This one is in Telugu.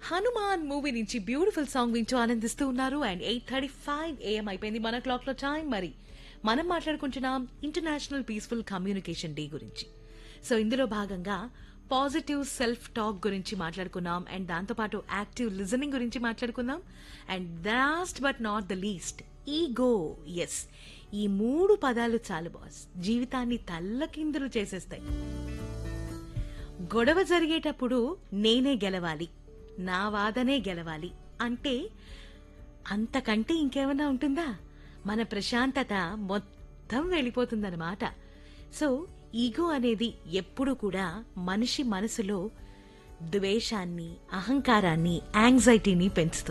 హనుమాన్ మూవీ నుంచి బ్యూటిఫుల్ సాంగ్ వింటూ ఆనందిస్తూ ఉన్నారు and eight thirty five AM అయిపోయింది మన క్లాక్ లో టైం మరి మనం మాట్లాడుకుంటున్నాం ఇంటర్నేషనల్ పీస్ఫుల్ కమ్యూనికేషన్ డే గురించి సో ఇందులో భాగంగా పాజిటివ్ సెల్ఫ్ టాక్ గురించి మాట్లాడుకున్నాం అండ్ దాంతోపాటు యాక్టివ్ లిజనింగ్ గురించి మాట్లాడుకుందాం and last but not the least ego yes ఈ మూడు పదాలు చాలు బాస్ జీవితాన్ని తల్లకిందులు చేసేస్తాయి గొడవ జరిగేటప్పుడు నేనే గెలవాలి నా వాదనే గెలవాలి అంటే అంతకంటే ఇంకేమైనా ఉంటుందా మన ప్రశాంతత మొత్తం వెళ్ళిపోతుందన్నమాట సో ఈగో అనేది ఎప్పుడు కూడా మనిషి మనసులో ద్వేషాన్ని అహంకారాన్ని యాంగ్జైటీని పెంచుతుంది